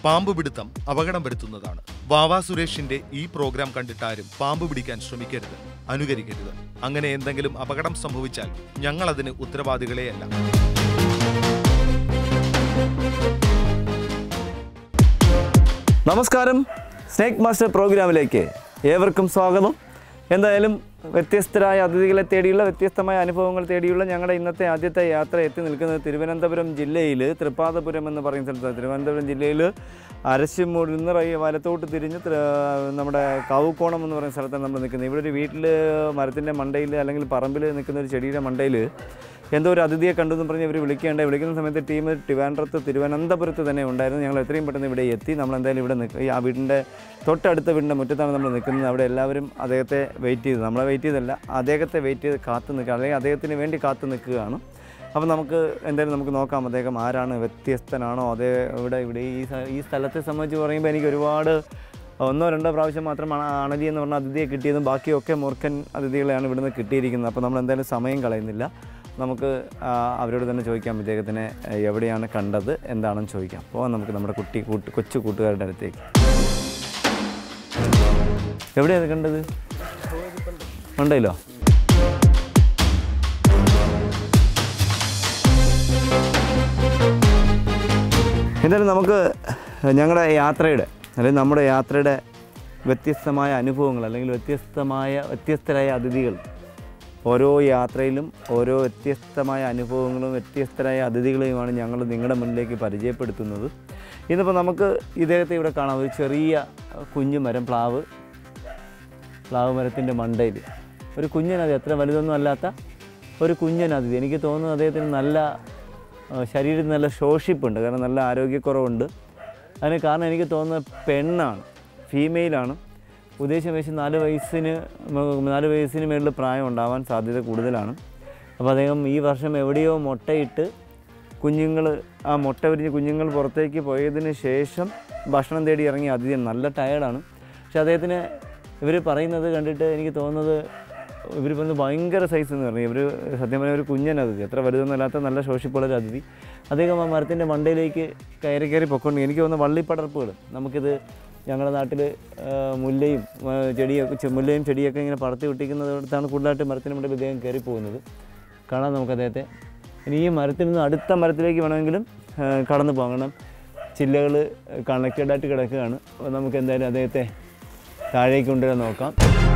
പാമ്പ് പിടുത്തം അപകടം വരുത്തുന്നതാണ് വാവാ സുരേഷിന്റെ ഈ പ്രോഗ്രാം കണ്ടിട്ടാരും പാമ്പ് പിടിക്കാൻ ശ്രമിക്കരുത് അനുകരിക്കരുത് അങ്ങനെ എന്തെങ്കിലും അപകടം സംഭവിച്ചാൽ ഞങ്ങൾ അതിന് ഉത്തരവാദികളെയല്ല നമസ്കാരം സ്നേക്ക് മാസ്റ്റർ പ്രോഗ്രാമിലേക്ക് ഏവർക്കും സ്വാഗതം എന്തായാലും വ്യത്യസ്തരായ അതിഥികളെ തേടിയുള്ള വ്യത്യസ്തമായ അനുഭവങ്ങൾ തേടിയുള്ള ഞങ്ങളുടെ ഇന്നത്തെ ആദ്യത്തെ യാത്ര എത്തി നിൽക്കുന്നത് തിരുവനന്തപുരം ജില്ലയിൽ തൃപ്പാദപുരം എന്ന് പറയുന്ന സ്ഥലത്താണ് തിരുവനന്തപുരം ജില്ലയിൽ അരശിമൂട് നിന്ന് റൈ വലത്തോട്ട് തിരിഞ്ഞ് ത്ര- നമ്മുടെ കാവുക്കോണം എന്ന് പറയുന്ന സ്ഥലത്താണ് നമ്മൾ നിൽക്കുന്നത് ഇവിടെ ഒരു വീട്ടിൽ മരത്തിൻ്റെ മണ്ടയിൽ അല്ലെങ്കിൽ പറമ്പിൽ നിൽക്കുന്ന ഒരു ചെടിയുടെ മണ്ടയിൽ എന്തോ ഒരു അതിഥിയെ കണ്ടു എന്ന് പറഞ്ഞ് ഇവർ വിളിക്കേണ്ട വിളിക്കുന്ന സമയത്ത് ടീം ട്രിവാൻഡ്രത്ത് തിരുവനന്തപുരത്ത് തന്നെ ഉണ്ടായിരുന്നു ഞങ്ങൾ എത്രയും പെട്ടെന്ന് ഇവിടെ എത്തി നമ്മൾ എന്തായാലും ഇവിടെ നിൽക്കുക ഈ ആ വീടിൻ്റെ തൊട്ടടുത്ത വീടിൻ്റെ മുറ്റത്താണ് നമ്മൾ നിൽക്കുന്നത് അവിടെ എല്ലാവരും അദ്ദേഹത്തെ വെയിറ്റ് ചെയ്ത് നമ്മളെ വെയിറ്റ് ചെയ്തല്ല അദ്ദേഹത്തെ വെയിറ്റ് ചെയ്ത് കാത്തു നിൽക്കുക അല്ലെങ്കിൽ അദ്ദേഹത്തിന് വേണ്ടി കാത്തു നിൽക്കുകയാണ് അപ്പോൾ നമുക്ക് എന്തായാലും നമുക്ക് നോക്കാം അദ്ദേഹം ആരാണ് വ്യത്യസ്തനാണോ അതേ ഇവിടെ ഇവിടെ ഈ സ- ഈ സ്ഥലത്തെ സംബന്ധിച്ച് പറയുമ്പോൾ എനിക്ക് ഒരുപാട് ഒന്നോ രണ്ടോ പ്രാവശ്യം മാത്രമാണ് അണലി എന്ന് പറഞ്ഞ അതിഥിയെ കിട്ടിയതും ബാക്കിയൊക്കെ മൂർഖൻ അതിഥികളെയാണ് ഇവിടുന്ന് കിട്ടിയിരിക്കുന്നത് അപ്പോൾ നമ്മൾ എന്തായാലും സമയം കളയുന്നില്ല നമുക്ക് ആ, അവരോട് തന്നെ ചോദിക്കാം ഇദ്ദേഹത്തിനെ ആ, എവിടെയാണ് കണ്ടത് എന്താണെന്ന് ചോദിക്കാം പോകാം നമുക്ക് നമ്മുടെ കുട്ടി കൂട്ട് കൊച്ചു കൂട്ടുകാരുടെ അടുത്തേക്ക് എവിടെയാണ് കണ്ടത് ഉണ്ടല്ലോ എന്തായാലും നമുക്ക് ഞങ്ങളുടെ യാത്രയുടെ അല്ലെങ്കിൽ നമ്മുടെ യാത്രയുടെ വ്യത്യസ്തമായ അനുഭവങ്ങൾ അല്ലെങ്കിൽ വ്യത്യസ്തമായ വ്യത്യസ്തരായ അതിഥികൾ ഓരോ യാത്രയിലും ഓരോ വ്യത്യസ്തമായ അനുഭവങ്ങളും വ്യത്യസ്തരായ അതിഥികളെയുമാണ് ഞങ്ങൾ നിങ്ങളുടെ മുന്നിലേക്ക് പരിചയപ്പെടുത്തുന്നത് ഇന്നിപ്പോൾ നമുക്ക് ഇദ്ദേഹത്തെ ഇവിടെ കാണാം ഒരു ചെറിയ കുഞ്ഞു മരം പ്ലാവ് പ്ലാവ് മരത്തിൻ്റെ മണ്ടയിൽ ഒരു കുഞ്ഞനതി അത്ര വലുതൊന്നും അല്ലാത്ത ഒരു കുഞ്ഞനതി എനിക്ക് തോന്നുന്നു അദ്ദേഹത്തിന് നല്ല ആ, ശരീരത്തിന് നല്ല ശോഷിപ്പുണ്ട് കാരണം നല്ല ആരോഗ്യക്കുറവുണ്ട് അതിന് കാരണം എനിക്ക് തോന്നുന്നത് പെണ്ണാണ് ഫീമെയിലാണ് ഉദ്ദേശം വെച്ച് നാല് വയസ്സിന് മ- നാല് വയസ്സിന് മേളിൽ പ്രായം ഉണ്ടാവാൻ സാധ്യത കൂടുതലാണ് അപ്പോൾ അദ്ദേഹം ഈ വർഷം എവിടെയോ മുട്ടയിട്ട് കുഞ്ഞുങ്ങൾ ആ മുട്ട വിരിഞ്ഞ് കുഞ്ഞുങ്ങൾ പുറത്തേക്ക് പോയതിന് ശേഷം ഭക്ഷണം തേടി ഇറങ്ങിയ അതിഥിയാണ് നല്ല ടയേർഡാണ് പക്ഷെ അദ്ദേഹത്തിന് ഇവർ പറയുന്നത് കണ്ടിട്ട് എനിക്ക് തോന്നുന്നത് ഇവർ വന്ന് ഭയങ്കര സൈസ് എന്ന് പറഞ്ഞു ഇവർ സത്യം പറഞ്ഞാൽ ഒരു കുഞ്ഞൻ അതിഥി അത്ര വലുതൊന്നുമല്ലാത്ത നല്ല ശോഷിപ്പുള്ള ഒരു അതിഥി അദ്ദേഹം ആ മരത്തിൻ്റെ മണ്ടയിലേക്ക് കയറി കയറി പൊക്കൊണ്ട് എനിക്ക് തോന്നുന്നു വള്ളിപ്പടർപ്പുകൾ നമുക്കിത് ഞങ്ങളുടെ നാട്ടിൽ മുല്ലയും ആ, ചെടിയൊക്കെ ചെ- മുല്ലയും ചെടിയൊക്കെ ഇങ്ങനെ പടർത്തി വിട്ടിരിക്കുന്നിടത്താണ് കൂടുതലായിട്ട് മരത്തിന് മുമ്പിൽ ഇദ്ദേഹം കയറി പോകുന്നത് കാണാം നമുക്ക് അദ്ദേഹത്തെ ഇനി ഈ മരത്തിൽ നിന്ന് അടുത്ത മരത്തിലേക്ക് വേണമെങ്കിലും ആ, കടന്നു പോകാം കാരണം ചില്ലകൾ കണക്റ്റഡ് ആയിട്ട് കിടക്കുകയാണ് അപ്പോൾ നമുക്ക് എന്തായാലും അദ്ദേഹത്തെ താഴേക്ക് കൊണ്ടുവരാൻ നോക്കാം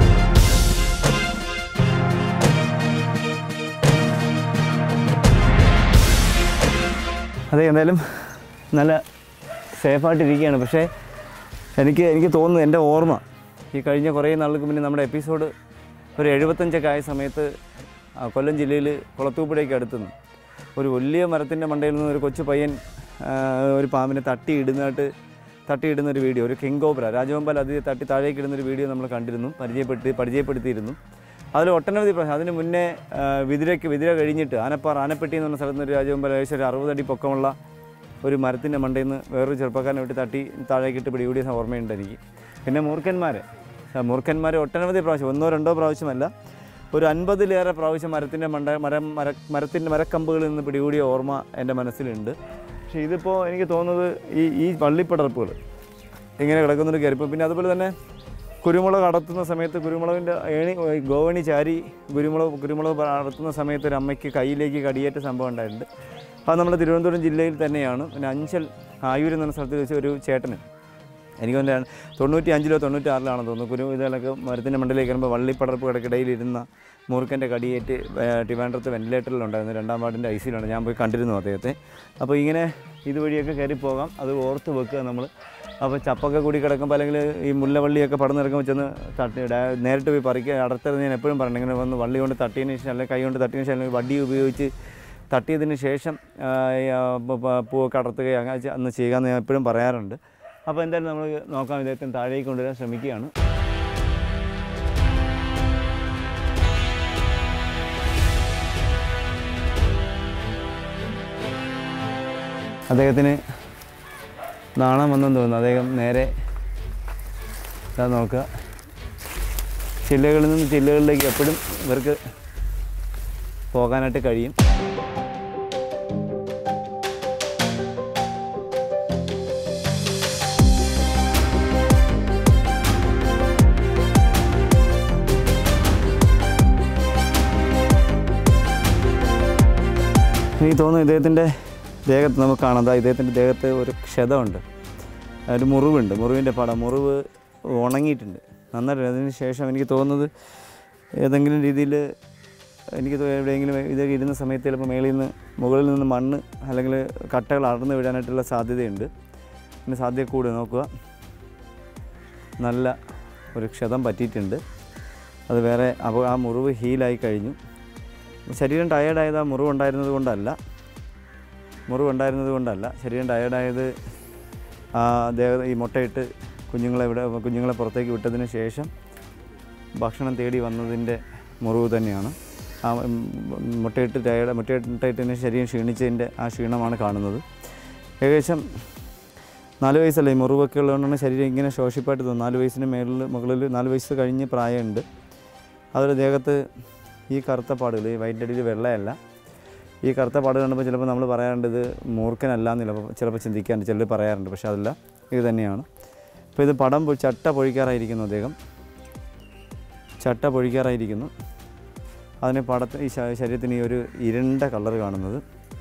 അതെ എന്തായാലും നല്ല സേഫായിട്ടിരിക്കുകയാണ് പക്ഷേ എനിക്ക് എനിക്ക് തോന്നുന്നു എൻ്റെ ഓർമ്മ ഈ കഴിഞ്ഞ കുറേ നാളുകൾക്ക് മുന്നേ നമ്മുടെ എപ്പിസോഡ് ഒരു എഴുപത്തഞ്ചൊക്കെ ആയ സമയത്ത് ആ, കൊല്ലം ജില്ലയിൽ കുളത്തൂപ്പുഴയ്ക്ക് അടുത്തുനിന്ന് ഒരു വലിയ മരത്തിൻ്റെ മണ്ടയിൽ നിന്ന് ഒരു കൊച്ചു പയ്യൻ ആ, ഒരു പാമ്പിനെ തട്ടിയിടുന്നതായിട്ട് തട്ടിയിടുന്ന ഒരു വീഡിയോ ഒരു കിങ് കോബ്ര രാജഗോപാൽ അതിഥി തട്ടി താഴേക്ക് ഇടുന്ന ഒരു വീഡിയോ നമ്മൾ കണ്ടിരുന്നു പരിചയപ്പെടുത്തി പരിചയപ്പെടുത്തിയിരുന്നു അതിൽ ഒട്ടനവധി പ്രാവശ്യം അതിന് മുന്നേ ആ, വിതിരയ്ക്ക് വിതിര കഴിഞ്ഞിട്ട് ആനപ്പാറ ആനപ്പെട്ടി എന്ന് പറഞ്ഞ സ്ഥലത്ത് നിന്ന് ഒരു രാജഗോപാൽ ഏകദേശം ഒരു അറുപതടി പൊക്കമുള്ള ഒരു മരത്തിൻ്റെ മണ്ടയിൽ നിന്ന് വേറൊരു ചെറുപ്പക്കാരനെ വിട്ട് തട്ടി താഴേക്കിട്ട് പിടികൂടിയ ഓർമ്മയുണ്ട് എനിക്ക് പിന്നെ മൂർഖന്മാർ മൂർഖന്മാർ ഒട്ടനവധി പ്രാവശ്യം ഒന്നോ രണ്ടോ പ്രാവശ്യമല്ല ഒരു അൻപതിലേറെ പ്രാവശ്യം മരത്തിൻ്റെ മണ്ട മരം മര മരത്തിൻ്റെ മരക്കമ്പുകളിൽ നിന്ന് പിടികൂടിയ ഓർമ്മ എൻ്റെ മനസ്സിലുണ്ട് പക്ഷേ ഇതിപ്പോൾ എനിക്ക് തോന്നുന്നത് ഈ ഈ വള്ളിപ്പടർപ്പുകൾ ഇങ്ങനെ കിടക്കുന്നൊരു കയറിപ്പോൾ പിന്നെ അതുപോലെ തന്നെ കുരുമുളക് അടത്തുന്ന സമയത്ത് കുരുമുളകിൻ്റെ ഏണി ഗോവണി ചാരി കുരുമുളക് കുരുമുളക് അടത്തുന്ന സമയത്ത് ഒരു അമ്മയ്ക്ക് കയ്യിലേക്ക് കടിയേറ്റ സംഭവം ഉണ്ടായിട്ടുണ്ട് അത് നമ്മുടെ തിരുവനന്തപുരം ജില്ലയിൽ തന്നെയാണ് പിന്നെ അഞ്ചൽ ആയൂർ എന്ന സ്ഥലത്ത് വെച്ച് ഒരു ചേട്ടന് എനിക്ക് തോന്നുന്നു തൊണ്ണൂറ്റി അഞ്ചിലോ തൊണ്ണൂറ്റി ആറിലാണെന്ന് തോന്നുന്നു കുരു ഇതൊക്കെ മരത്തിൻ്റെ മണ്ടയിലേക്ക് വരുമ്പോൾ വള്ളിപ്പടർപ്പ് കിടക്കിടയിലിരുന്ന മൂർഖൻ്റെ കടിയേറ്റ് ഏർ, ട്രിവാൻഡ്രത്ത് വെന്റിലേറ്ററിലുണ്ടായിരുന്നു രണ്ടാം വാർഡിൻ്റെ ഐ സിയിലുണ്ട് ഞാൻ പോയി കണ്ടിരുന്നു അദ്ദേഹത്തെ അപ്പോൾ ഇങ്ങനെ ഇതുവഴിയൊക്കെ കയറി പോകാം അത് ഓർത്ത് വെക്കുക നമ്മൾ അപ്പോൾ ചപ്പൊക്കെ കൂടി കിടക്കുമ്പോൾ അല്ലെങ്കിൽ ഈ മുല്ലവള്ളിയൊക്കെ പടർന്ന് കിടക്കുമ്പോൾ ചെന്ന് തട്ടി ഡയ- നേരിട്ട് പോയി പറിക്കുക അടത്തരുത് ഞാൻ എപ്പോഴും പറഞ്ഞു ഇങ്ങനെ വന്ന് വള്ളി കൊണ്ട് തട്ടിയതിന് ശേഷം അല്ലെങ്കിൽ കൈ കൊണ്ട് തട്ടിയതിന് ശേഷം അല്ലെങ്കിൽ വടി ഉപയോഗിച്ച് തട്ടിയതിന് ശേഷം ആ, ഈ, ആ, പ- പ- പൂവൊക്കെ അടർത്തുകയോ അങ്ങനെ ചെ- അന്ന് ചെയ്യാമെന്ന് ഞാൻ എപ്പോഴും പറയാറുണ്ട് അപ്പോൾ എന്തായാലും നമ്മൾ നോക്കാം ഇദ്ദേഹത്തിന് താഴേക്ക് കൊണ്ടുവരാൻ ശ്രമിക്കുകയാണ് അദ്ദേഹത്തിന് നാണം വന്നെന്ന് തോന്നുന്നു അദ്ദേഹം നേരെ ഇതാ നോക്കുക ചില്ലകളിൽ നിന്ന് ചില്ലകളിലേക്ക് എപ്പോഴും ഇവർക്ക് പോകാനായിട്ട് കഴിയും എനിക്ക് തോന്നുന്നു ഇദ്ദേഹത്തിൻ്റെ ദേഹത്ത് നമുക്ക് കാണാം ദാ ഇദ്ദേഹത്തിൻ്റെ ദേഹത്ത് ഒരു ക്ഷതമുണ്ട് ഒരു മുറിവുണ്ട് മുറിവിൻ്റെ പടം മുറിവ് ഉണങ്ങിയിട്ടുണ്ട് നന്നായിട്ട് അതിന് ശേഷം എനിക്ക് തോന്നുന്നത് ഏതെങ്കിലും രീതിയിൽ എനിക്ക് തോ- എവിടെയെങ്കിലും ഇത് ഇരുന്ന സമയത്ത് ചിലപ്പോൾ മേളിൽ നിന്ന് മുകളിൽ നിന്ന് മണ്ണ് അല്ലെങ്കിൽ കട്ടകൾ അടർന്നു വീഴാനായിട്ടുള്ള സാധ്യതയുണ്ട് പിന്നെ സാധ്യത കൂടി നോക്കുക നല്ല ഒരു ക്ഷതം പറ്റിയിട്ടുണ്ട് അത് വേറെ അപ്പോൾ ആ മുറിവ് ഹീലായി കഴിഞ്ഞു ശരീരം ടയേർഡായത് ആ മുറിവ് ഉണ്ടായിരുന്നത് കൊണ്ടല്ല മുറിവ് ഉണ്ടായിരുന്നത് കൊണ്ടല്ല ശരീരം ടയേർഡായത് ആ ദേഹ ഈ മുട്ടയിട്ട് കുഞ്ഞുങ്ങളെ ഇവിടെ കുഞ്ഞുങ്ങളെ പുറത്തേക്ക് വിട്ടതിന് ശേഷം ഭക്ഷണം തേടി വന്നതിൻ്റെ മുറിവ് തന്നെയാണ് ആ ഉം, മുട്ടയിട്ട് ടയേർഡ് മുട്ടയിട്ടതിന് ശരീരം ക്ഷീണിച്ചതിൻ്റെ ആ ക്ഷീണമാണ് കാണുന്നത് ഏകദേശം നാല് വയസ്സല്ലേ ഈ മുറിവൊക്കെ ഉള്ളതുകൊണ്ടാണ് ശരീരം ഇങ്ങനെ ശോഷിപ്പായിട്ട് തോന്നുന്നത് നാല് വയസ്സിന് മേളിൽ മുകളിൽ നാല് വയസ്സ് കഴിഞ്ഞ് പ്രായമുണ്ട് അതൊരു ദേഹത്ത് ഈ കറുത്ത പാടുകൾ ഈ വൈറ്റ് അടിയിൽ വെള്ളയല്ല ഈ കറുത്ത പാട് കണ്ടപ്പോൾ ചിലപ്പോൾ നമ്മൾ പറയാറുണ്ട് ഇത് മൂർഖനല്ല എന്ന് ചിലപ്പോൾ ചിലപ്പോൾ ചിന്തിക്കാറുണ്ട് ചിലർ പറയാറുണ്ട് പക്ഷേ അതല്ല ഇത് തന്നെയാണ് അപ്പോൾ ഇത് പടം പൊ- ചട്ട പൊഴിക്കാറായിരിക്കുന്നു അദ്ദേഹം ചട്ട പൊഴിക്കാറായിരിക്കുന്നു അതിന് പടത്തിന് ഈ ശ- ശരീരത്തിന് ഈ ഒരു ഇരുണ്ട കളർ കാണുന്നത്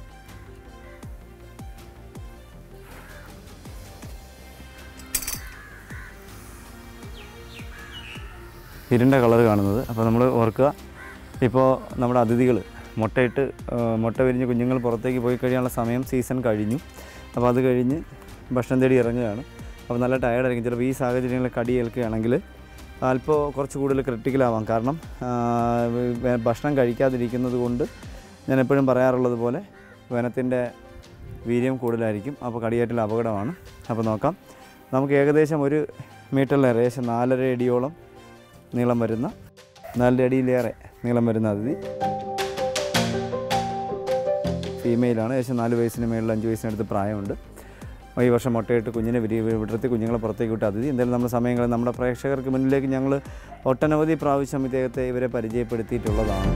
ഇരുണ്ട കളർ കാണുന്നത് അപ്പോൾ നമ്മൾ ഓർക്കുക ഇപ്പോൾ നമ്മുടെ അതിഥികൾ മുട്ടയിട്ട് ആ, മുട്ട വിരിഞ്ഞ് കുഞ്ഞുങ്ങൾ പുറത്തേക്ക് പോയി കഴിയാനുള്ള സമയം സീസൺ കഴിഞ്ഞു അപ്പോൾ അത് കഴിഞ്ഞ് ഭക്ഷണം തേടി ഇറങ്ങുകയാണ് അപ്പോൾ നല്ല ടയർഡായിരിക്കും ചിലപ്പോൾ ഈ സാഹചര്യങ്ങളിൽ കടി ഏൽക്കുകയാണെങ്കിൽ അല്പം കുറച്ച് കൂടുതൽ ക്രിട്ടിക്കലാവാം കാരണം ആ, വേ- ഭക്ഷണം കഴിക്കാതിരിക്കുന്നത് കൊണ്ട് ഞാൻ എപ്പോഴും പറയാറുള്ളത് പോലെ വനത്തിൻ്റെ വീര്യം കൂടുതലായിരിക്കും അപ്പോൾ കടിയേറ്റൽ അപകടമാണ് അപ്പോൾ നോക്കാം നമുക്ക് ഏകദേശം ഒരു മീറ്ററിലേറെ ഏകദേശം നാലര അടിയോളം നീളം വരുന്ന നാലര അടിയിലേറെ നീളം വരുന്ന അതിഥി ഫീമെയിലാണ് ഏകദേശം നാല് വയസ്സിന് മേളിൽ അഞ്ച് വയസ്സിനടുത്ത് പ്രായമുണ്ട് ഈ വർഷം മുട്ടയിട്ട് കുഞ്ഞിനെ വിരി വിടർത്തി കുഞ്ഞുങ്ങളെ പുറത്തേക്ക് വിട്ട അതിഥി എന്തായാലും നമ്മുടെ സമയങ്ങളിൽ നമ്മുടെ പ്രേക്ഷകർക്ക് മുന്നിലേക്ക് ഞങ്ങൾ ഒട്ടനവധി പ്രാവശ്യം ഇദ്ദേഹത്തെ ഇവരെ പരിചയപ്പെടുത്തിയിട്ടുള്ളതാണ്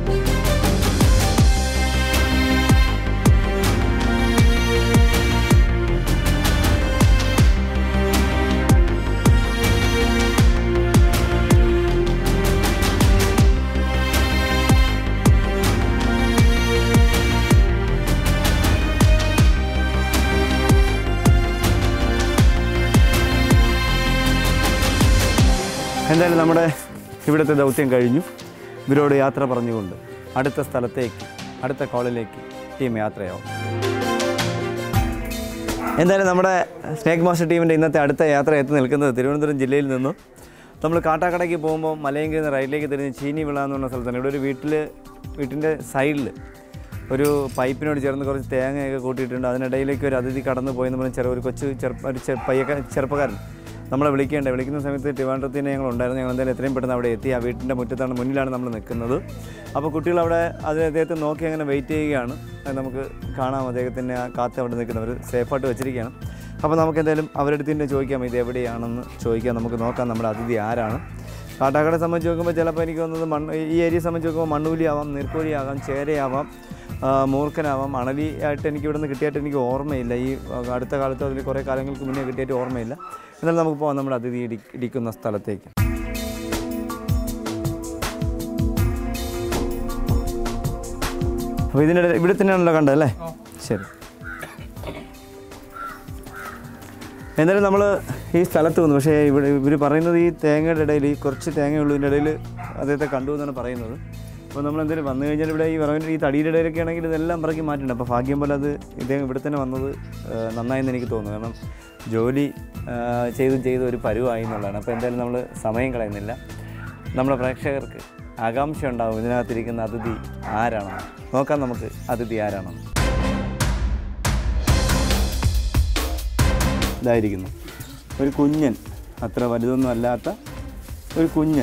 എന്തായാലും നമ്മുടെ ഇവിടുത്തെ ദൗത്യം കഴിഞ്ഞു ഇവരോട് യാത്ര പറഞ്ഞുകൊണ്ട് അടുത്ത സ്ഥലത്തേക്ക് അടുത്ത കോളിലേക്ക് ടീം യാത്രയാവും എന്തായാലും നമ്മുടെ സ്നേക് മാസ്റ്റർ ടീമിൻ്റെ ഇന്നത്തെ അടുത്ത യാത്ര എത്തി നിൽക്കുന്നത് തിരുവനന്തപുരം ജില്ലയിൽ നിന്നും നമ്മൾ കാട്ടാക്കടയ്ക്ക് പോകുമ്പോൾ മലയങ്കിൽ നിന്ന് റൈറ്റിലേക്ക് തിരിഞ്ഞ് ചീനി വിള എന്ന് പറഞ്ഞ സ്ഥലത്താണ് ഇവിടെ ഒരു വീട്ടിൽ വീട്ടിൻ്റെ സൈഡിൽ ഒരു പൈപ്പിനോട് ചേർന്ന് കുറച്ച് തേങ്ങയൊക്കെ കൂട്ടിയിട്ടുണ്ട് അതിനിടയിലേക്ക് ഒരു അതിഥി കടന്നു പോയെന്ന് പറഞ്ഞ് ചെറിയ ഒരു കൊച്ചു ചെറുപ്പ ഒരു ചെ- പയ്യക്ക ചെറുപ്പക്കാരൻ നമ്മളെ വിളിക്കേണ്ട വിളിക്കുന്ന സമയത്ത് ട്രിവാൻഡ്രത്തിന് ഞങ്ങൾ ഉണ്ടായിരുന്നു ഞങ്ങൾ എന്തായാലും എത്രയും പെട്ടെന്ന് അവിടെ എത്തി ആ വീട്ടിൻ്റെ മുറ്റത്താണ് മുന്നിലാണ് നമ്മൾ നിൽക്കുന്നത് അപ്പോൾ കുട്ടികൾ അവിടെ അത് അദ്ദേഹത്തെ നോക്കി അങ്ങനെ വെയിറ്റ് ചെയ്യുകയാണ് അത് നമുക്ക് കാണാം അദ്ദേഹത്തിനെ ആ കാത്ത് അവിടെ നിൽക്കുന്നവർ സേഫായിട്ട് വെച്ചിരിക്കുകയാണ് അപ്പോൾ നമുക്ക് എന്തായാലും അവരുടെ അടുത്ത് തന്നെ ചോദിക്കാം ഇത് എവിടെയാണെന്ന് ചോദിക്കാം നമുക്ക് നോക്കാം നമ്മുടെ അതിഥി ആരാണ് കാട്ടാക്കടയെ സംബന്ധിച്ച് നോക്കുമ്പോൾ ചിലപ്പോൾ എനിക്ക് തോന്നുന്നത് മണ്ണ് ഈ ഏരിയയെ സംബന്ധിച്ച് നോക്കുമ്പോൾ മണ്ണൂലിയാവാം നീർക്കോലിയാവാം ചേരയാവാം ആ, മൂർഖനാവാം അണലി ആയിട്ട് എനിക്ക് ഇവിടുന്ന് കിട്ടിയായിട്ട് എനിക്ക് ഓർമ്മയില്ല ഈ ആ, അടുത്ത കാലത്ത് അതിൽ കുറേ കാലങ്ങൾക്ക് മുന്നേ കിട്ടിയിട്ട് ഓർമ്മയില്ല എന്നാലും നമുക്ക് പോകാം നമ്മുടെ അതിഥി ഇടി ഇരിക്കുന്ന സ്ഥലത്തേക്ക് അപ്പോൾ ഇതിൻ്റെ ഇടയിൽ- ഇവിടെ തന്നെയാണല്ലോ കണ്ടത് അല്ലേ ശരി എന്തായാലും നമ്മൾ ഈ സ്ഥലത്ത് വന്നു പക്ഷേ ഇവിടെ ഇവർ പറയുന്നത് ഈ തേങ്ങയുടെ ഇടയിൽ ഈ കുറച്ച് തേങ്ങയുള്ളതിൻ്റെ ഇടയിൽ അദ്ദേഹത്തെ കണ്ടു എന്നാണ് പറയുന്നത് അപ്പോൾ നമ്മൾ എന്തെങ്കിലും വന്നു കഴിഞ്ഞാൽ ഇവിടെ ഈ വിറവിൻ്റെ ഈ തടിയുടെ ഇടയിലൊക്കെ ആണെങ്കിൽ ഇതെല്ലാം പറക്കി മാറ്റുന്നുണ്ട് അപ്പോൾ ഭാഗ്യം പോലെ അത് ഇദ്ദേഹം ഇവിടെ തന്നെ വന്നത് ആ, നന്നായെന്ന് എനിക്ക് തോന്നുന്നു കാരണം ജോലി ആ, ചെയ്തും ചെയ്തും ഒരു പരുവായി എന്നുള്ളതാണ് അപ്പോൾ എന്തായാലും നമ്മൾ സമയം കളയുന്നില്ല നമ്മുടെ പ്രേക്ഷകർക്ക് ആകാംക്ഷ ഉണ്ടാവും ഇതിനകത്തിരിക്കുന്ന അതിഥി ആരാണെന്ന് നോക്കാം നമുക്ക് അതിഥി ആരാണെന്ന് ഇതായിരിക്കുന്നു ഒരു കുഞ്ഞൻ അത്ര വലുതൊന്നും അല്ലാത്ത ഒരു കുഞ്ഞൻ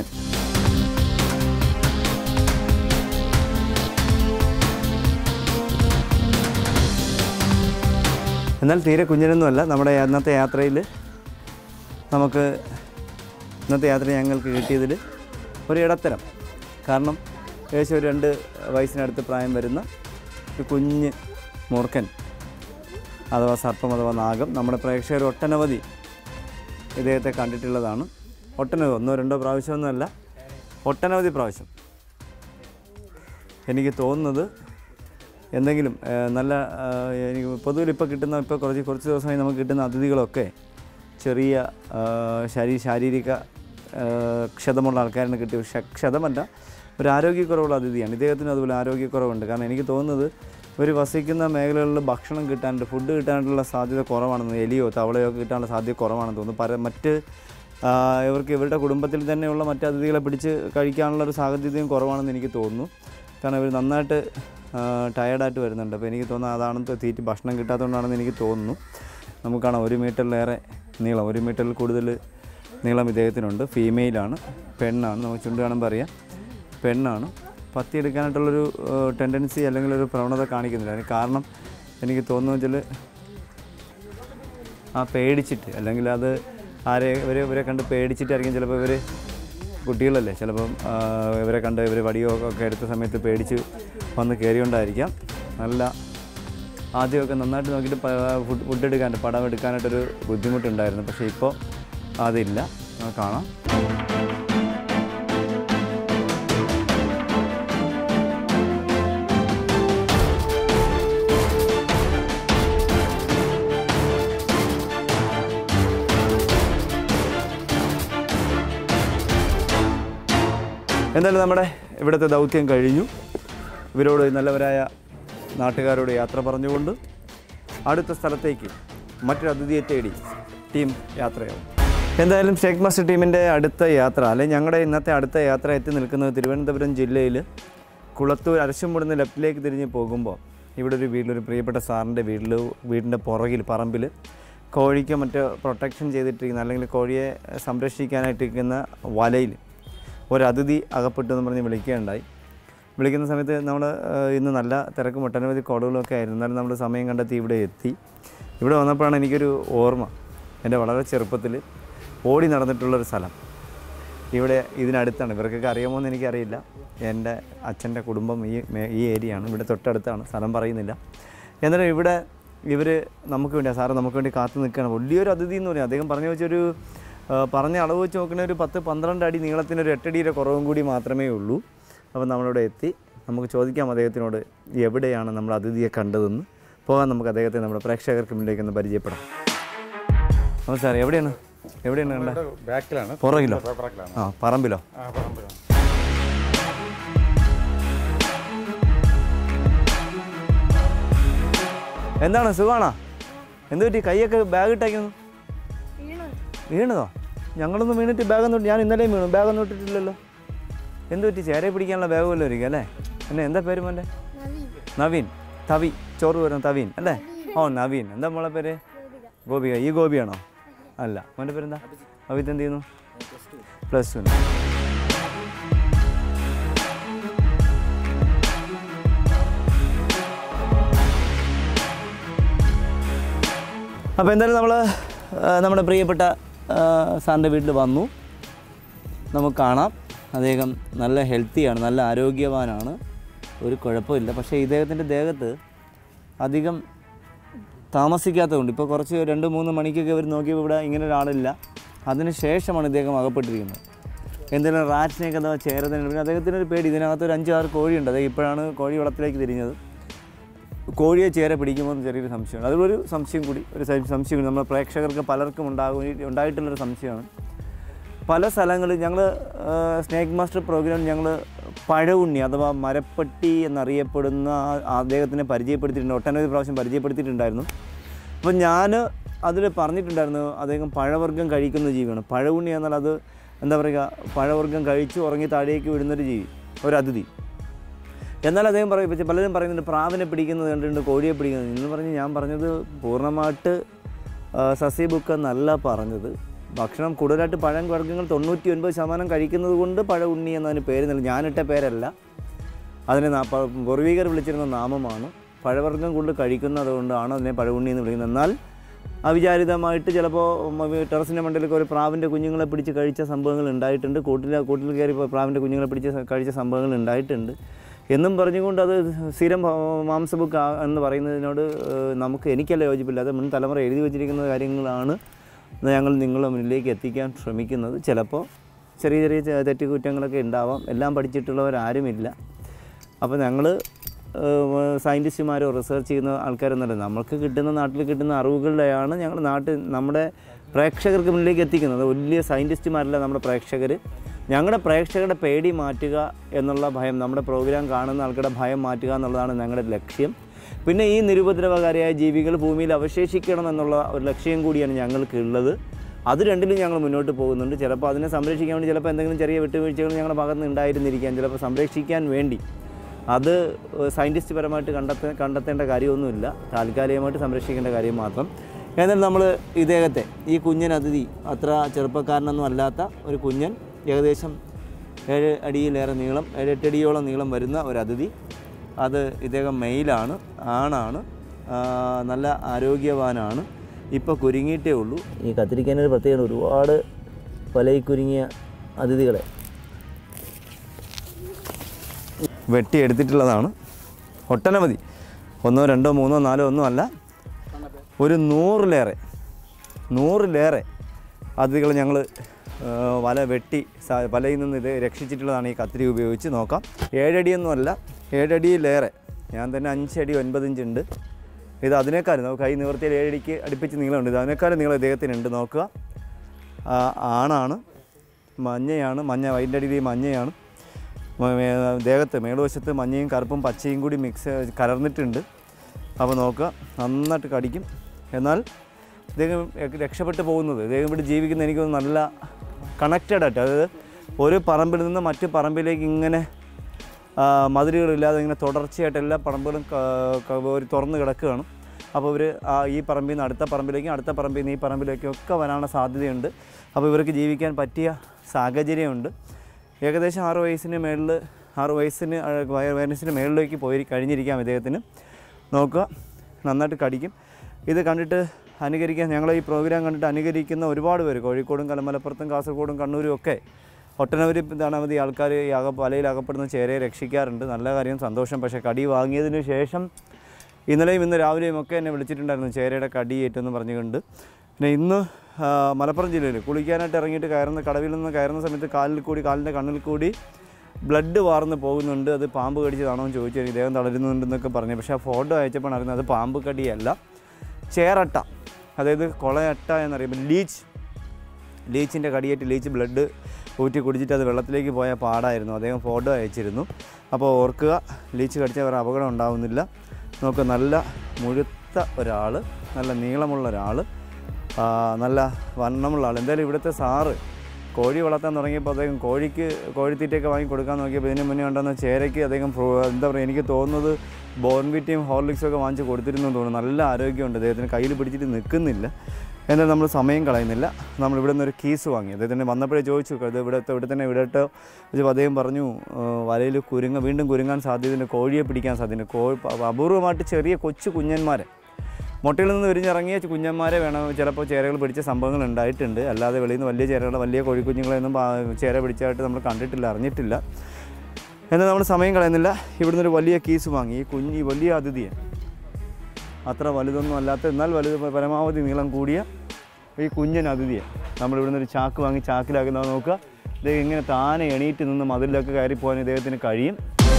എന്നാൽ തീരെ കുഞ്ഞനൊന്നുമല്ല നമ്മുടെ അന്നത്തെ യാത്രയിൽ നമുക്ക് ഇന്നത്തെ യാത്ര ഞങ്ങൾക്ക് കിട്ടിയതിൽ ഒരു ഇടത്തരം കാരണം ഏകദേശം ഒരു രണ്ട് വയസ്സിനടുത്ത് പ്രായം വരുന്ന ഒരു കുഞ്ഞ് മൂർഖൻ അഥവാ സർപ്പം അഥവാ നാഗം നമ്മുടെ പ്രേക്ഷകർ ഒട്ടനവധി ഇദ്ദേഹത്തെ കണ്ടിട്ടുള്ളതാണ് ഒട്ടനവധി ഒന്നോ രണ്ടോ പ്രാവശ്യമൊന്നുമല്ല ഒട്ടനവധി പ്രാവശ്യം എനിക്ക് തോന്നുന്നത് എന്തെങ്കിലും ആ, നല്ല ആ, എനിക്ക് പൊതുവിൽ ഇപ്പോൾ കിട്ടുന്ന ഇപ്പോൾ കുറച്ച് കുറച്ച് ദിവസമായി നമുക്ക് കിട്ടുന്ന അതിഥികളൊക്കെ ചെറിയ ആ, ശരീ ശാരീരിക ആ, ക്ഷതമുള്ള ആൾക്കാരിനെ കിട്ടിയ ക്ഷ- ക്ഷതമല്ല ഒരു ആരോഗ്യക്കുറവുള്ള അതിഥിയാണ് ഇദ്ദേഹത്തിന് അതുപോലെ ആരോഗ്യക്കുറവുണ്ട് കാരണം എനിക്ക് തോന്നുന്നത് ഇവർ വസിക്കുന്ന മേഖലകളിൽ ഭക്ഷണം കിട്ടാനുണ്ട് ഫുഡ് കിട്ടാനുള്ള സാധ്യത കുറവാണെന്ന് എലിയോ തവളയോ ഒക്കെ കിട്ടാനുള്ള സാധ്യത കുറവാണെന്ന് തോന്നുന്നു പല മറ്റ് ആ, ഇവർക്ക് ഇവരുടെ കുടുംബത്തിൽ തന്നെയുള്ള മറ്റ് അതിഥികളെ പിടിച്ച് കഴിക്കാനുള്ള ഒരു സാഹചര്യവും കുറവാണെന്ന് എനിക്ക് തോന്നുന്നു കാരണം ഇവർ നന്നായിട്ട് ടയർഡായിട്ട് വരുന്നുണ്ട് അപ്പോൾ എനിക്ക് തോന്നുന്നു അതാണെന്ന് തീറ്റി ഭക്ഷണം കിട്ടാത്തതുകൊണ്ടാണെന്ന് എനിക്ക് തോന്നുന്നു നമുക്ക് കാണാം ഒരു മീറ്ററിലേറെ നീളം ഒരു മീറ്ററിൽ കൂടുതൽ നീളം ഇദ്ദേഹത്തിനുണ്ട് ഫീമെയിലാണ് പെണ്ണാണ് നമുക്ക് ചുണ്ട് കാണുമ്പോൾ അറിയാം പെണ്ണാണ് പത്തി എടുക്കാനായിട്ടുള്ളൊരു ടെൻഡൻസി അല്ലെങ്കിൽ ഒരു പ്രവണത കാണിക്കുന്നില്ല അതിന് കാരണം എനിക്ക് തോന്നുന്നു വെച്ചാൽ ആ പേടിച്ചിട്ട് അല്ലെങ്കിൽ അത് ആരെ ഇവരെ ഇവരെ കണ്ട് പേടിച്ചിട്ടായിരിക്കും ചിലപ്പോൾ ഇവർ കുട്ടികളല്ലേ ചിലപ്പം ആ, ഇവരെ കണ്ട് ഇവർ വടിയോ ഒക്കെ എടുത്ത സമയത്ത് പേടിച്ച് വന്ന് കയറിയോണ്ടായിരിക്കാം നല്ല ആദ്യമൊക്കെ നന്നായിട്ട് നോക്കിയിട്ട് പ- ഫുഡ് ഫുഡ് എടുക്കാനായിട്ട് പടം എടുക്കാനായിട്ടൊരു ബുദ്ധിമുട്ടുണ്ടായിരുന്നു പക്ഷേ ഇപ്പോൾ അതില്ല നമുക്ക് കാണാം എന്തായാലും നമ്മുടെ ഇവിടുത്തെ ദൗത്യം കഴിഞ്ഞു ഇവരോട് നല്ലവരായ നാട്ടുകാരോട് യാത്ര പറഞ്ഞുകൊണ്ട് അടുത്ത സ്ഥലത്തേക്ക് മറ്റൊരു അതിഥിയെ തേടി ടീം യാത്രയാവും എന്തായാലും ഷേക്ക് മാസ്റ്റർ ടീമിൻ്റെ അടുത്ത യാത്ര അല്ലെങ്കിൽ ഞങ്ങളുടെ ഇന്നത്തെ അടുത്ത യാത്ര എത്തി നിൽക്കുന്നത് തിരുവനന്തപുരം ജില്ലയിൽ കുളത്തൂർ അരശുംപുടുന്ന് ലെഫ്റ്റിലേക്ക് തിരിഞ്ഞ് പോകുമ്പോൾ ഇവിടെ ഒരു വീട്ടിലൊരു പ്രിയപ്പെട്ട സാറിൻ്റെ വീട്ടിൽ വീടിൻ്റെ പുറകിൽ പറമ്പിൽ കോഴിക്ക് മറ്റ് പ്രൊട്ടക്ഷൻ ചെയ്തിട്ടിരിക്കുന്ന അല്ലെങ്കിൽ കോഴിയെ സംരക്ഷിക്കാനായിട്ടിരിക്കുന്ന വലയിൽ ഒരു അതിഥി അകപ്പെട്ടു എന്ന് പറഞ്ഞ് വിളിക്കുകയുണ്ടായി വിളിക്കുന്ന സമയത്ത് നമ്മൾ ഇന്ന് നല്ല തിരക്കും ഒട്ടനവധി കോളുകളൊക്കെ ആയിരുന്നു എന്നാലും നമ്മൾ സമയം കണ്ടെത്തി ഇവിടെ എത്തി ഇവിടെ വന്നപ്പോഴാണ് എനിക്കൊരു ഓർമ്മ എൻ്റെ വളരെ ചെറുപ്പത്തിൽ ഓടി നടന്നിട്ടുള്ളൊരു സ്ഥലം ഇവിടെ ഇതിനടുത്താണ് ഇവർക്കൊക്കെ അറിയാമോ എന്ന് എനിക്കറിയില്ല എൻ്റെ അച്ഛൻ്റെ കുടുംബം ഈ മേ- ഈ ഏരിയയാണ് ഇവിടെ തൊട്ടടുത്താണ് സ്ഥലം പറയുന്നില്ല എന്നാലും ഇവിടെ ഇവർ നമുക്ക് വേണ്ടി സാറ് നമുക്ക് വേണ്ടി കാത്തു നിൽക്കുകയാണ് വലിയൊരു അതിഥി എന്ന് പറയും അദ്ദേഹം പറഞ്ഞു വെച്ചൊരു ആ, പറഞ്ഞ അളവ് വെച്ച് നോക്കുന്ന ഒരു പത്ത് പന്ത്രണ്ട് അടി നീളത്തിന് ഒരു എട്ടടിയുടെ കുറവും കൂടി മാത്രമേ ഉള്ളൂ അപ്പോൾ നമ്മളിവിടെ എത്തി നമുക്ക് ചോദിക്കാം അദ്ദേഹത്തിനോട് എവിടെയാണ് നമ്മൾ അതിഥിയെ കണ്ടതെന്ന് പോകാൻ നമുക്ക് അദ്ദേഹത്തെ നമ്മുടെ പ്രേക്ഷകർക്ക് മുന്നിലേക്ക് ഒന്ന് പരിചയപ്പെടാം അപ്പോൾ സാർ എവിടെയാണ് എവിടെയാണ് കണ്ടത് ബാക്കിലാണ് പുറകിലോ പുറകിലാണ് ആ പറമ്പിലോ ആ പറമ്പിലാണ് എന്താണ് സുഖമാണോ എന്ത് പറ്റി കൈയൊക്കെ ബാഗ് ഇട്ടേക്കുന്നു വീണതോ ഞങ്ങളൊന്നും വീണിട്ട് ബാഗൊന്നും ഞാൻ ഇന്നലെയും വീണു ബാഗൊന്നും ഇട്ടിട്ടില്ലല്ലോ എന്ത് പറ്റി ചേരയെ പിടിക്കാനുള്ള ബാഗ് വല്ലതും ഇരിക്കും അല്ലേ എന്നെ എന്താ പേര് മോൻ്റെ നവീൻ തവി ചോറ് വരുന്ന തവീൻ അല്ലേ ഓ നവീൻ എന്താ മോളെ പേര് ഗോപിക ഈ ഗോപിയാണോ അല്ല മോൻ്റെ പേരെന്താ അവിത് എന്ത് ചെയ്യുന്നു പ്ലസ് ടു അപ്പോൾ എന്തായാലും നമ്മൾ നമ്മുടെ പ്രിയപ്പെട്ട ആ, സാറിൻ്റെ വീട്ടിൽ വന്നു നമുക്ക് കാണാം അദ്ദേഹം നല്ല ഹെൽത്തിയാണ് നല്ല ആരോഗ്യവാനാണ് ഒരു കുഴപ്പമില്ല പക്ഷേ ഇദ്ദേഹത്തിൻ്റെ ദേഹത്ത് അധികം താമസിക്കാത്തതുകൊണ്ട് ഇപ്പോൾ കുറച്ച് രണ്ട് മൂന്ന് മണിക്കൊക്കെ ഇവർ നോക്കിയപ്പോൾ ഇവിടെ ഇങ്ങനെ ഒരാളില്ല അതിന് ശേഷമാണ് ഇദ്ദേഹം അകപ്പെട്ടിരിക്കുന്നത് എന്തെങ്കിലും റാറ്റിനെയൊക്കെ അഥവാ ചേരതന്നെ പിന്നെ അദ്ദേഹത്തിന് ഒരു പേടി ഇതിനകത്ത് ഒരു അഞ്ചാറ് കോഴിയുണ്ട് അദ്ദേഹം ഇപ്പോഴാണ് കോഴി വളത്തിലേക്ക് തിരിഞ്ഞത് കോഴിയെ ചേര പിടിക്കുമോ എന്ന് ചെറിയൊരു സംശയമാണ് അതൊരു സംശയം കൂടി ഒരു സം- സംശയം കൂടി നമ്മുടെ പ്രേക്ഷകർക്ക് പലർക്കും ഉണ്ടാകും ഉണ്ടായിട്ടുള്ളൊരു സംശയമാണ് പല സ്ഥലങ്ങളിൽ ഞങ്ങൾ സ്നേക്ക് മാസ്റ്റർ പ്രോഗ്രാം ഞങ്ങൾ പഴവുണ്ണി അഥവാ മരപ്പട്ടി എന്നറിയപ്പെടുന്ന ആ- അദ്ദേഹത്തിനെ പരിചയപ്പെടുത്തിയിട്ടുണ്ട് ഒട്ടനവധി പ്രാവശ്യം പരിചയപ്പെടുത്തിയിട്ടുണ്ടായിരുന്നു അപ്പോൾ ഞാൻ അതിൽ പറഞ്ഞിട്ടുണ്ടായിരുന്നു അദ്ദേഹം പഴവർഗ്ഗം കഴിക്കുന്ന ജീവിയാണ് പഴവുണ്ണി എന്നാൽ അത് എന്താ പറയുക പഴവർഗ്ഗം കഴിച്ച് ഉറങ്ങി താഴേക്ക് വിടുന്നൊരു ജീവി ഒരു അതിഥി എന്നാൽ അദ്ദേഹം പറയും പക്ഷേ പലരും പറയുന്നുണ്ട് പ്രാവിനെ പിടിക്കുന്നത് കണ്ടിട്ടുണ്ട് കോഴിയെ പിടിക്കുന്നത് എന്ന് പറഞ്ഞ് ഞാൻ പറഞ്ഞത് പൂർണ്ണമായിട്ട് ആ, സസ്യബുക്ക് എന്നല്ല പറഞ്ഞത് ഭക്ഷണം കൂടുതലായിട്ട് പഴം വർഗ്ഗങ്ങൾ തൊണ്ണൂറ്റി ഒൻപത് ശതമാനം കഴിക്കുന്നത് കൊണ്ട് പഴ ഉണ്ണി എന്നതിന് പേര് നൽകി ഞാനിട്ട പേരല്ല അതിനെ നാ- പ- പൂർവികർ വിളിച്ചിരുന്ന നാമമാണ് പഴവർഗ്ഗം കൊണ്ട് കഴിക്കുന്നത് കൊണ്ടാണ് അതിനെ പഴവുണ്ണി എന്ന് വിളിക്കുന്നത് എന്നാൽ അവിചാരിതമായിട്ട് ചിലപ്പോൾ ടെറസിൻ്റെ മണ്ടയിലൊക്കെ ഒരു പ്രാവിൻ്റെ കുഞ്ഞുങ്ങളെ പിടിച്ച് കഴിച്ച സംഭവങ്ങൾ ഉണ്ടായിട്ടുണ്ട് കൂട്ടിൽ കൂട്ടിൽ കയറി പോയി പ്രാവിൻ്റെ കുഞ്ഞുങ്ങളെ പിടിച്ച് സ- കഴിച്ച സംഭവങ്ങൾ ഉണ്ടായിട്ടുണ്ട് എന്നും പറഞ്ഞുകൊണ്ട് അത് സ്ഥിരം ഭ- മാംസബുക്ക് ആ- എന്ന് പറയുന്നതിനോട് ഏഹ്, നമുക്ക് എനിക്കല്ല യോജിപ്പില്ല അത് മുൻ തലമുറ എഴുതി വച്ചിരിക്കുന്ന കാര്യങ്ങളാണ് ഞങ്ങൾ നിങ്ങളുടെ മുന്നിലേക്ക് എത്തിക്കാൻ ശ്രമിക്കുന്നത് ചിലപ്പോൾ ചെറിയ ചെറിയ ചെ- തെറ്റുകുറ്റങ്ങളൊക്കെ ഉണ്ടാവാം എല്ലാം പഠിച്ചിട്ടുള്ളവരാരുമില്ല അപ്പോൾ ഞങ്ങൾ സയൻറ്റിസ്റ്റുമാരോ റിസർച്ച് ചെയ്യുന്ന ആൾക്കാരൊന്നുമല്ല നമുക്ക് കിട്ടുന്ന നാട്ടിൽ കിട്ടുന്ന അറിവുകളിലെയാണ് ഞങ്ങൾ നാട്ടിൽ നമ്മുടെ പ്രേക്ഷകർക്ക് മുന്നിലേക്ക് എത്തിക്കുന്നത് വലിയ സയൻറ്റിസ്റ്റുമാരല്ല നമ്മുടെ പ്രേക്ഷകർ ഞങ്ങളുടെ പ്രേക്ഷകരുടെ പേടി മാറ്റുക എന്നുള്ള ഭയം നമ്മുടെ പ്രോഗ്രാം കാണുന്ന ആൾക്കാരുടെ ഭയം മാറ്റുക എന്നുള്ളതാണ് ഞങ്ങളുടെ ലക്ഷ്യം പിന്നെ ഈ നിരുപദ്രവകാരിയായ ജീവികൾ ഭൂമിയിൽ അവശേഷിക്കണം എന്നുള്ള ഒരു ലക്ഷ്യം കൂടിയാണ് ഞങ്ങൾക്ക് ഉള്ളത് അത് രണ്ടിലും ഞങ്ങൾ മുന്നോട്ട് പോകുന്നുണ്ട് ചിലപ്പോൾ അതിനെ സംരക്ഷിക്കാൻ വേണ്ടി ചിലപ്പോൾ എന്തെങ്കിലും ചെറിയ വിട്ടുവീഴ്ചകൾ ഞങ്ങളുടെ ഭാഗത്ത് നിന്ന് ഉണ്ടായിരുന്നിരിക്കാം ചിലപ്പോൾ സംരക്ഷിക്കാൻ വേണ്ടി അത് സയൻറ്റിസ്റ്റ് പരമായിട്ട് കണ്ടെത്ത കണ്ടെത്തേണ്ട കാര്യമൊന്നുമില്ല താൽക്കാലികമായിട്ട് സംരക്ഷിക്കേണ്ട കാര്യം മാത്രം എന്നാൽ നമ്മൾ ഇദ്ദേഹത്തെ ഈ കുഞ്ഞൻ അതിഥി അത്ര ചെറുപ്പക്കാരനൊന്നും അല്ലാത്ത ഒരു കുഞ്ഞൻ ഏകദേശം ഏഴ് അടിയിലേറെ നീളം ഏഴെട്ടടിയോളം നീളം വരുന്ന ഒരു അതിഥി അത് ഇദ്ദേഹം മെയിലാണ് ആണാണ് ആ, നല്ല ആരോഗ്യവാനാണ് ഇപ്പോൾ കുരുങ്ങിയിട്ടേ ഉള്ളൂ ഈ കത്തിരിക്കാനൊരു പ്രത്യേകത ഒരുപാട് വലയിൽ കുരുങ്ങിയ അതിഥികളെ വെട്ടിയെടുത്തിട്ടുള്ളതാണ് ഒട്ടനവധി ഒന്നോ രണ്ടോ മൂന്നോ നാലോ ഒന്നും അല്ല ഒരു നൂറിലേറെ നൂറിലേറെ അതിഥികൾ ഞങ്ങൾ വല വെട്ടി സ- വലയിൽ നിന്ന് ഇത് രക്ഷിച്ചിട്ടുള്ളതാണ് ഈ കത്തിരി ഉപയോഗിച്ച് നോക്കാം ഏഴടിയൊന്നുമല്ല ഏഴടിയിലേറെ ഞാൻ തന്നെ അഞ്ചടി ഒൻപത് ഇഞ്ച് ഉണ്ട് ഇത് അതിനേക്കാളും നമുക്ക് കൈ നിവർത്തിയിൽ ഏഴടിക്ക് അടുപ്പിച്ച് നീളമുണ്ട് ഇത് അതിനേക്കാളും നീളം ഇദ്ദേഹത്തിനുണ്ട് നോക്കുക ആ, ആണാണ് മഞ്ഞയാണ് മഞ്ഞ അതിൻ്റെ അടിയിൽ ഈ മഞ്ഞയാണ് മ- മേ- ദേഹത്ത് മേളുവശത്ത് മഞ്ഞയും കറുപ്പും പച്ചയും കൂടി മിക്സ് കലർന്നിട്ടുണ്ട് അപ്പോൾ നോക്കുക നന്നായിട്ട് കടിക്കും എന്നാൽ ഇദ്ദേഹം രക്ഷ- രക്ഷപ്പെട്ടു പോകുന്നത് ഇദ്ദേഹം ഇവിടെ ജീവിക്കുന്ന എനിക്ക് തോന്നുന്നു നല്ല കണക്റ്റഡ് ആയിട്ട് അതായത് ഒരു പറമ്പിൽ നിന്ന് മറ്റു പറമ്പിലേക്ക് ഇങ്ങനെ ആ, മതിലുകളില്ലാതെ ഇങ്ങനെ തുടർച്ചയായിട്ട് എല്ലാ പറമ്പുകളും ക- ക- ഒരു തുറന്ന് കിടക്കുകയാണ് അപ്പോൾ ഇവർ ഈ പറമ്പിൽ നിന്ന് അടുത്ത പറമ്പിലേക്കും അടുത്ത പറമ്പിൽ നിന്ന് ഈ പറമ്പിലേക്കും ഒക്കെ വരാനുള്ള സാധ്യതയുണ്ട് അപ്പോൾ ഇവർക്ക് ജീവിക്കാൻ പറ്റിയ സാഹചര്യമുണ്ട് ഏകദേശം ആറ് വയസ്സിന് മേളിൽ ആറ് വയസ്സിന് ആ, വയ- വയസ്സിന് മേളിലേക്ക് പോയി കഴിഞ്ഞിരിക്കാം ഇദ്ദേഹത്തിന് നോക്കുക നന്നായിട്ട് കടിക്കും ഇത് കണ്ടിട്ട് അനുകരിക്കാൻ ഞങ്ങളെ ഈ പ്രോഗ്രാം കണ്ടിട്ട് അനുകരിക്കുന്ന ഒരുപാട് പേര് കോഴിക്കോടും കലമലപ്പുറത്തും കാസർഗോഡും കണ്ണൂരും ഒക്കെ ഒട്ടനവധി അനവധി ആൾക്കാർ ഈ അക വലയിൽ അകപ്പെടുന്ന ചേരയെ രക്ഷിക്കാറുണ്ട് നല്ല കാര്യം സന്തോഷം പക്ഷേ കടി വാങ്ങിയതിന് ശേഷം ഇന്നലെയും ഇന്ന് രാവിലെയും ഒക്കെ എന്നെ വിളിച്ചിട്ടുണ്ടായിരുന്നു ചേരയുടെ കടി ഏറ്റെന്ന് പറഞ്ഞുകൊണ്ട് പിന്നെ ഇന്ന് ആ, മലപ്പുറം ജില്ലയിൽ കുളിക്കാനായിട്ട് ഇറങ്ങിയിട്ട് കയറുന്ന കടവിൽ നിന്ന് കയറുന്ന സമയത്ത് കാലിൽ കൂടി കാലിൻ്റെ കണ്ണിൽ കൂടി ബ്ലഡ് വാർന്ന് പോകുന്നുണ്ട് അത് പാമ്പ് കടിച്ചതാണോ എന്ന് ചോദിച്ചു എനിക്ക് ഇദ്ദേഹം തളരുന്നുണ്ടെന്നൊക്കെ പറഞ്ഞു പക്ഷേ ആ ഫോട്ടോ അയച്ചപ്പോൾ അറിയുന്നത് അത് പാമ്പ് കടിയല്ല ചേറട്ട അതായത് കൊളയട്ട എന്നറിയുമ്പോൾ ലീച്ച് ലീച്ചിൻ്റെ കടിയേറ്റ് ലീച്ച് ബ്ലഡ് ഊറ്റി കുടിച്ചിട്ട് അത് വെള്ളത്തിലേക്ക് പോയ പാടായിരുന്നു അദ്ദേഹം ഫോട്ടോ അയച്ചിരുന്നു അപ്പോൾ ഓർക്കുക ലീച്ച് കടിച്ചാൽ വേറെ അപകടം ഉണ്ടാവുന്നില്ല നമുക്ക് നല്ല മുഴുത്ത ഒരാൾ നല്ല നീളമുള്ള ഒരാൾ നല്ല വണ്ണമുള്ള ആൾ എന്തായാലും ഇവിടുത്തെ സാറ് കോഴി വളർത്താൻ തുടങ്ങിയപ്പോൾ അദ്ദേഹം കോഴിക്ക് കോഴിത്തീറ്റയൊക്കെ വാങ്ങി കൊടുക്കാൻ നോക്കിയപ്പോൾ ഇതിന് മുന്നേ ഉണ്ടെന്ന ചേരയ്ക്ക് അദ്ദേഹം പ്രോ- എന്താ പറയുക എനിക്ക് തോന്നുന്നത് ബോൺവിറ്റയും ഹോർലിക്സും ഒക്കെ വാങ്ങിച്ച് കൊടുത്തിരുന്നു എന്ന് തോന്നുന്നു നല്ല ആരോഗ്യമുണ്ട് അദ്ദേഹത്തിന് കയ്യിൽ പിടിച്ചിട്ട് നിൽക്കുന്നില്ല എന്നാൽ നമ്മൾ സമയം കളയുന്നില്ല നമ്മൾ ഇവിടെ നിന്നൊരു കീസ് വാങ്ങി അദ്ദേഹത്തിന് വന്നപ്പോഴേ ചോദിച്ചു ഇത് ഇവിടുത്തെ ഇവിടെ തന്നെ വിടട്ടോ അപ്പോൾ അദ്ദേഹം പറഞ്ഞു വലയിൽ കുരുങ്ങ വീണ്ടും കുരുങ്ങാൻ സാധ്യതയുണ്ട് കോഴിയെ പിടിക്കാൻ സാധ്യതയുണ്ട് കോഴി അപൂർവമായിട്ട് ചെറിയ കൊച്ചു കുഞ്ഞന്മാരെ മുട്ടയിൽ നിന്ന് വിരിഞ്ഞിറങ്ങിയ കുഞ്ഞന്മാരെ വേണം ചിലപ്പോൾ ചേരകൾ പിടിച്ച സംഭവങ്ങൾ ഉണ്ടായിട്ടുണ്ട് അല്ലാതെ വെളിയിൽ നിന്ന് വലിയ ചേരകൾ വലിയ കോഴിക്കുഞ്ഞുങ്ങളെയൊന്നും പാ- ചേര പിടിച്ചായിട്ട് നമ്മൾ കണ്ടിട്ടില്ല അറിഞ്ഞിട്ടില്ല എന്നാൽ നമ്മൾ സമയം കളയുന്നില്ല ഇവിടുന്ന് ഒരു വലിയ കീസ് വാങ്ങി ഈ കുഞ്ഞ് ഈ വലിയ അതിഥിയെ അത്ര വലുതൊന്നും അല്ലാത്ത എന്നാൽ വലുത് പരമാവധി നീളം കൂടിയ ഈ കുഞ്ഞൻ അതിഥിയെ നമ്മൾ ഇവിടുന്ന് ഒരു ചാക്ക് വാങ്ങി ചാക്കിലാക്കുന്നത് നോക്കുക ഇദ്ദേഹം ഇങ്ങനെ താനെ എണീറ്റ് നിന്ന് മതിലൊക്കെ കയറി പോകാൻ ഇദ്ദേഹത്തിന് കഴിയും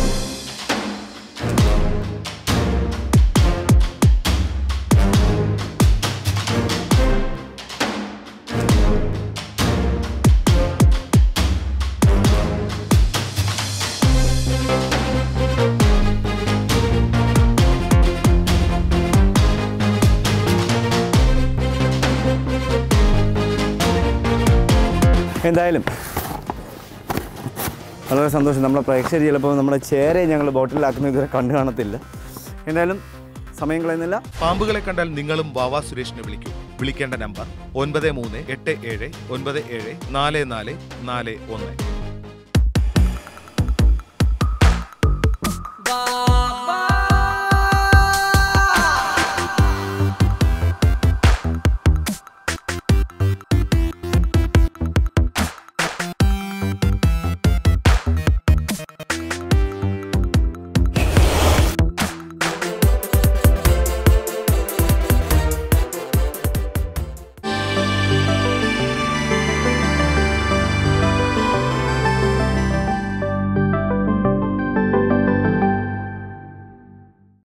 എന്തായാലും വളരെ സന്തോഷം നമ്മളെ പ്രേക്ഷകർ ചിലപ്പോൾ നമ്മുടെ ചേരയെ ഞങ്ങൾ ബോട്ടിലാക്കുന്ന ഇതുവരെ കണ്ടു കാണത്തില്ല എന്തായാലും സമയം കളയുന്നില്ല പാമ്പുകളെ കണ്ടാൽ നിങ്ങളും വാവാ സുരേഷിനെ വിളിക്കൂ വിളിക്കേണ്ട നമ്പർ ഒൻപത് മൂന്ന് എട്ട് ഏഴ് ഒൻപത് ഏഴ് നാല് നാല് നാല് ഒന്ന്